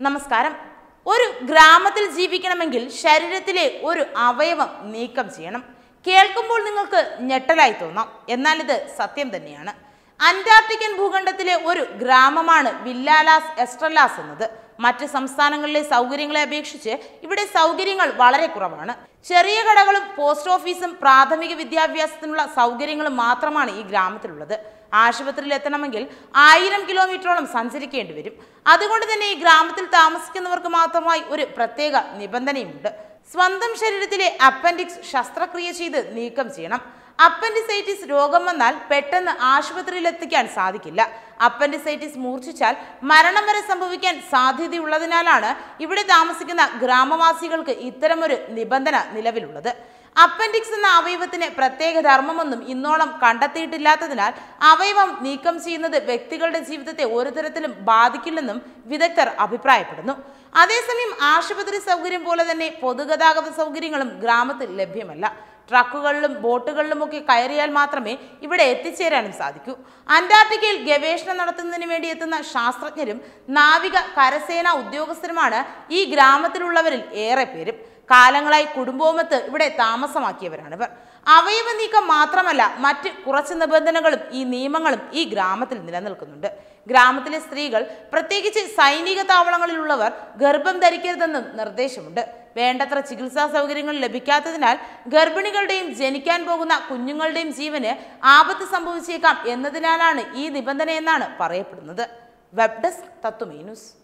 നമസ്കാരം ഒരു ഗ്രാമത്തിൽ ജീവിക്കണമെങ്കിൽ ശരീരത്തിലെ ഒരു അവയവം നീക്കം ചെയ്യണം കേൾക്കുമ്പോൾ നിങ്ങൾക്ക് ഞെട്ടലായി തോന്നാം എന്നാൽ ഇത് സത്യം തന്നെയാണ് അന്റാർട്ടിക്കൻ ഭൂഖണ്ഡത്തിലെ ഒരു ഗ്രാമമാണ് വില്ലാലാസ് എസ്ട്രലാസ് എന്നത് മറ്റ് സംസ്ഥാനങ്ങളിലെ സൗകര്യങ്ങളെ അപേക്ഷിച്ച് ഇവിടെ സൗകര്യങ്ങൾ വളരെ കുറവാണ് ചെറിയ കടകളും പോസ്റ്റ് ഓഫീസും പ്രാഥമിക വിദ്യാഭ്യാസത്തിനുള്ള സൗകര്യങ്ങളും മാത്രമാണ് ഈ ഗ്രാമത്തിലുള്ളത് ആശുപത്രിയിൽ എത്തണമെങ്കിൽ ആയിരം കിലോമീറ്ററോളം സഞ്ചരിക്കേണ്ടി വരും അതുകൊണ്ട് തന്നെ ഈ ഗ്രാമത്തിൽ താമസിക്കുന്നവർക്ക് മാത്രമായി ഒരു പ്രത്യേക നിബന്ധനയുമുണ്ട് സ്വന്തം ശരീരത്തിലെ അപ്പൻഡിക്സ് ശസ്ത്രക്രിയ ചെയ്ത് നീക്കം ചെയ്യണം അപ്പൻഡിസൈറ്റിസ് രോഗം വന്നാൽ പെട്ടെന്ന് ആശുപത്രിയിൽ എത്തിക്കാൻ സാധിക്കില്ല അപ്പൻഡിസൈറ്റിസ് മൂർച്ഛിച്ചാൽ മരണം വരെ സംഭവിക്കാൻ സാധ്യതയുള്ളതിനാലാണ് ഇവിടെ താമസിക്കുന്ന ഗ്രാമവാസികൾക്ക് ഇത്തരമൊരു നിബന്ധന നിലവിലുള്ളത് അപ്പൻഡിക്സ് എന്ന അവയവത്തിന് പ്രത്യേക ധർമ്മമൊന്നും ഇന്നോളം കണ്ടെത്തിയിട്ടില്ലാത്തതിനാൽ അവയവം നീക്കം ചെയ്യുന്നത് വ്യക്തികളുടെ ജീവിതത്തെ ഒരു തരത്തിലും ബാധിക്കില്ലെന്നും വിദഗ്ധർ അഭിപ്രായപ്പെടുന്നു അതേസമയം ആശുപത്രി സൗകര്യം പോലെ തന്നെ പൊതുഗതാഗത സൗകര്യങ്ങളും ഗ്രാമത്തിൽ ലഭ്യമല്ല ട്രക്കുകളിലും ബോട്ടുകളിലുമൊക്കെ കയറിയാൽ മാത്രമേ ഇവിടെ എത്തിച്ചേരാനും സാധിക്കൂ അന്റാർട്ടിക്കയിൽ ഗവേഷണം നടത്തുന്നതിന് വേണ്ടി എത്തുന്ന ശാസ്ത്രജ്ഞരും നാവിക കരസേന ഉദ്യോഗസ്ഥരുമാണ് ഈ ഗ്രാമത്തിലുള്ളവരിൽ ഏറെ പേരും കാലങ്ങളായി കുടുംബവുമൊത്ത് ഇവിടെ താമസമാക്കിയവരാണിവർ അവയവ നീക്കം മാത്രമല്ല മറ്റ് കുറച്ച് നിബന്ധനകളും ഈ നിയമങ്ങളും ഈ ഗ്രാമത്തിൽ നിലനിൽക്കുന്നുണ്ട് ഗ്രാമത്തിലെ സ്ത്രീകൾ പ്രത്യേകിച്ച് സൈനിക താവളങ്ങളിലുള്ളവർ ഗർഭം ധരിക്കരുതെന്നും നിർദ്ദേശമുണ്ട് വേണ്ടത്ര ചികിത്സാ സൗകര്യങ്ങൾ ലഭിക്കാത്തതിനാൽ ഗർഭിണികളുടെയും ജനിക്കാൻ പോകുന്ന കുഞ്ഞുങ്ങളുടെയും ജീവന് ആപത്ത് സംഭവിച്ചേക്കാം എന്നതിനാലാണ് ഈ നിബന്ധനയെന്നാണ് പറയപ്പെടുന്നത് വെബ് ഡെസ്ക് തത്വമേ ന്യൂസ്